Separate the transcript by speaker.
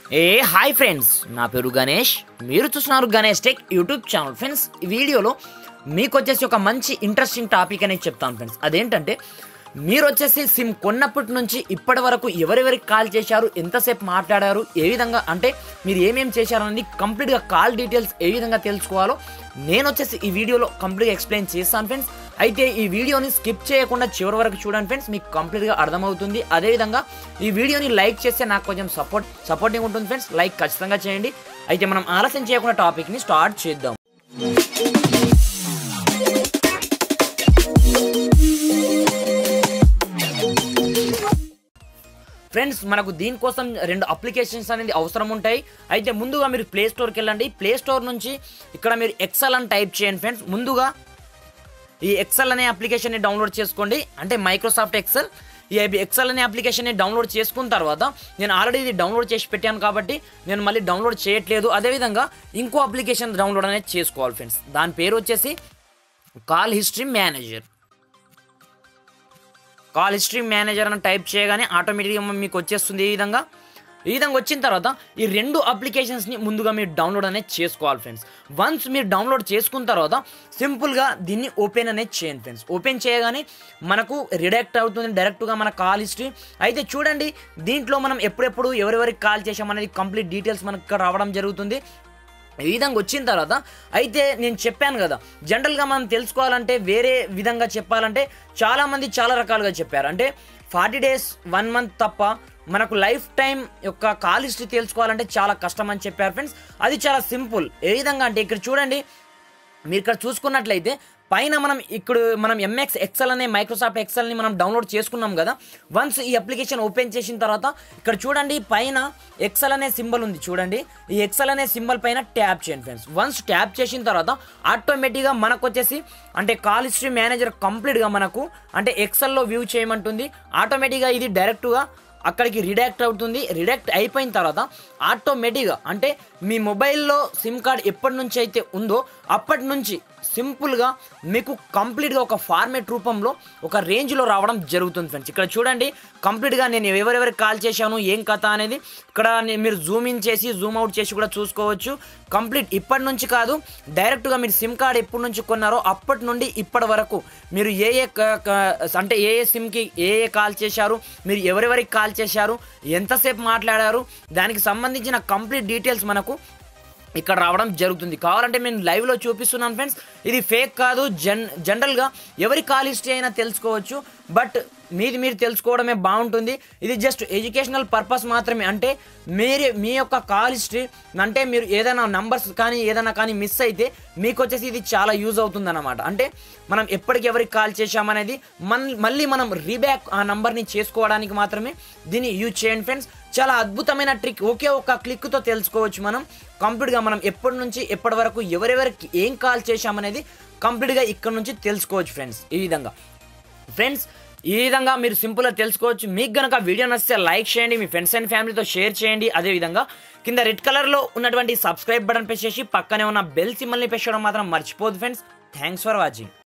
Speaker 1: ఏ hi friends నా పేరు గణేష్ మీరు చూస్తున్నారు Ganesh tech YouTube channel friends ఈ వీడియోలో మీకు వచ్చేసి ఒక మంచి ఇంట్రెస్టింగ్ టాపిక్ అనేది చెప్తాను ఫ్రెండ్స్ అదేంటంటే మీరు వచ్చేసి సిమ్ కొన్నప్పటి నుంచి ఇప్పటి వరకు ఎవరెవరికి కాల్ చేశారు ఎంతసేపు మాట్లాడారు ఏ విధంగా అంటే మీరు ఏమేమి చేశారు అనేది కంప్లీట్గా కాల్ డీటెయిల్స్ ఏ విధంగా తెలుసుకోవాలో నేను వచ్చేసి ఈ వీడియోలో కంప్లీట్గా ఎక్స్ప్లెయిన్ చేస్తాను ఫ్రెండ్స్ అయితే ఈ వీడియోని స్కిప్ చేయకుండా చివరి వరకు చూడండి ఫ్రెండ్స్ మీకు కంప్లీట్గా అర్థమవుతుంది అదేవిధంగా ఈ వీడియోని లైక్ చేస్తే నాకు కొంచెం సపోర్ట్ సపోర్టింగ్ ఉంటుంది ఫ్రెండ్స్ లైక్ ఖచ్చితంగా చేయండి అయితే మనం ఆలస్యం చేయకుండా టాపిక్ని స్టార్ట్ చేద్దాం ఫ్రెండ్స్ మనకు దీనికోసం రెండు అప్లికేషన్స్ అనేది అవసరం ఉంటాయి అయితే ముందుగా మీరు ప్లే స్టోర్కి వెళ్ళండి ప్లే స్టోర్ నుంచి ఇక్కడ మీరు ఎక్సెల్ అని టైప్ చేయండి ఫ్రెండ్స్ ముందుగా ఈ ఎక్సెల్ అనే అప్లికేషన్ని డౌన్లోడ్ చేసుకోండి అంటే మైక్రోసాఫ్ట్ ఎక్సెల్ ఈ ఎక్సెల్ అనే అప్లికేషన్ని డౌన్లోడ్ చేసుకున్న తర్వాత నేను ఆల్రెడీ ఇది డౌన్లోడ్ చేసి పెట్టాను కాబట్టి నేను మళ్ళీ డౌన్లోడ్ చేయట్లేదు అదేవిధంగా ఇంకో అప్లికేషన్ డౌన్లోడ్ అనేది చేసుకోవాలి ఫ్రెండ్స్ దాని పేరు వచ్చేసి call history manager call history manager అని టైప్ చేయగానే ఆటోమేటిక్గా మీకు వచ్చేస్తుంది ఈ విధంగా ఈ విధంగా వచ్చిన తర్వాత ఈ రెండు అప్లికేషన్స్ని ముందుగా మీరు డౌన్లోడ్ అనేది చేసుకోవాలి ఫ్రెండ్స్ వన్స్ మీరు డౌన్లోడ్ చేసుకున్న తర్వాత సింపుల్గా దీన్ని ఓపెన్ అనేది చేయండి ఫ్రెండ్స్ ఓపెన్ చేయగానే మనకు రిడక్ట్ అవుతుంది డైరెక్ట్గా మన కాల్ హిస్టరీ అయితే చూడండి దీంట్లో మనం ఎప్పుడెప్పుడు ఎవరెవరికి కాల్ చేసామనేది కంప్లీట్ డీటెయిల్స్ మనకు ఇక్కడ రావడం జరుగుతుంది ఈ విధంగా వచ్చిన తర్వాత అయితే నేను చెప్పాను కదా జనరల్గా మనం తెలుసుకోవాలంటే వేరే విధంగా చెప్పాలంటే చాలామంది చాలా రకాలుగా చెప్పారు అంటే ఫార్టీ డేస్ వన్ మంత్ తప్ప మనకు లైఫ్ టైం యొక్క కాల్ హిస్టరీ తెలుసుకోవాలంటే చాలా కష్టం అని చెప్పారు ఫ్రెండ్స్ అది చాలా సింపుల్ ఏ విధంగా అంటే ఇక్కడ చూడండి మీరు ఇక్కడ చూసుకున్నట్లయితే పైన మనం ఇక్కడ మనం ఎంఎక్స్ ఎక్సెల్ అనే మైక్రోసాఫ్ట్ ఎక్సెల్ని మనం డౌన్లోడ్ చేసుకున్నాం కదా వన్స్ ఈ అప్లికేషన్ ఓపెన్ చేసిన తర్వాత ఇక్కడ చూడండి పైన ఎక్సెల్ అనే సింబల్ ఉంది చూడండి ఈ ఎక్సెల్ అనే సింబల్ పైన ట్యాప్ చేయండి ఫ్రెండ్స్ వన్స్ ట్యాప్ చేసిన తర్వాత ఆటోమేటిక్గా మనకు వచ్చేసి అంటే కాల్ హిస్టరీ మేనేజర్ కంప్లీట్గా మనకు అంటే ఎక్సెల్లో వ్యూ చేయమంటుంది ఆటోమేటిక్గా ఇది డైరెక్ట్గా అక్కడికి రిడాక్ట్ అవుతుంది రిడాక్ట్ అయిపోయిన తర్వాత ఆటోమేటిక్గా అంటే మీ మొబైల్లో సిమ్ కార్డ్ ఎప్పటి నుంచి అయితే ఉందో అప్పటి నుంచి సింపుల్గా మీకు కంప్లీట్గా ఒక ఫార్మేట్ రూపంలో ఒక రేంజ్లో రావడం జరుగుతుంది ఫ్రెండ్స్ ఇక్కడ చూడండి కంప్లీట్గా నేను ఎవరెవరికి కాల్ చేశాను ఏం కథ అనేది ఇక్కడ నే- మీరు జూమ్ ఇన్ చేసి జూమ్ అవుట్ చేసి కూడా చూసుకోవచ్చు కంప్లీట్ ఇప్పటి నుంచి కాదు డైరెక్ట్గా మీరు సిమ్ కార్డ్ ఎప్పటి నుంచి కొన్నారో అప్పటి నుండి ఇప్పటి వరకు మీరు ఏ ఏ క- క- అంటే ఏ ఏ సిమ్కి ఏ ఏ కాల్ చేశారు మీరు ఎవరెవరికి కాల్ చేశారు ఎంతసేపు మాట్లాడారు దానికి సంబంధించిన కంప్లీట్ డీటెయిల్స్ మనకు ఇక్కడ రావడం జరుగుతుంది కావాలంటే నేను లైవ్లో చూపిస్తున్నాను ఫ్రెండ్స్ ఇది ఫేక్ కాదు జన్ జనరల్గా ఎవరి కాల్ హిస్టరీ అయినా తెలుసుకోవచ్చు బట్ మీది మీరు తెలుసుకోవడమే బాగుంటుంది ఇది జస్ట్ ఎడ్యుకేషనల్ పర్పస్ మాత్రమే అంటే మీరే మీ యొక్క కాల్ హిస్టరీ అంటే మీరు ఏదైనా నంబర్స్ కానీ ఏదైనా కానీ మిస్ అయితే మీకు వచ్చేసి ఇది చాలా యూజ్ అవుతుంది అనమాట అంటే మనం ఎప్పటికి ఎవరికి కాల్ చేశామనేది మన్ మళ్ళీ మనం రీబ్యాక్ ఆ నంబర్ని చేసుకోవడానికి మాత్రమే దీన్ని యూజ్ చేయండి ఫ్రెండ్స్ చాలా అద్భుతమైన ట్రిక్ ఒకే ఒక క్లిక్తో తెలుసుకోవచ్చు మనం కంప్లీట్గా మనం ఎప్పటి నుంచి ఎప్పటి వరకు ఎవరెవరికి ఏం కాల్ చేశామనేది కంప్లీట్గా ఇక్కడ నుంచి తెలుసుకోవచ్చు ఫ్రెండ్స్ ఈ విధంగా ఫ్రెండ్స్ ఈ విధంగా మీరు సింపుల్గా తెలుసుకోవచ్చు మీకు గనక వీడియో నచ్చితే లైక్ చేయండి మీ ఫ్రెండ్స్ అండ్ ఫ్యామిలీతో షేర్ చేయండి అదేవిధంగా కింద రెడ్ కలర్లో ఉన్నటువంటి సబ్స్క్రైబ్ బటన్ ప్రెస్ చేసి పక్కనే ఉన్న బెల్ సింబల్ని ప్రెస్ చేయడం మాత్రం మర్చిపోదు ఫ్రెండ్స్ థ్యాంక్స్ ఫర్ వాచింగ్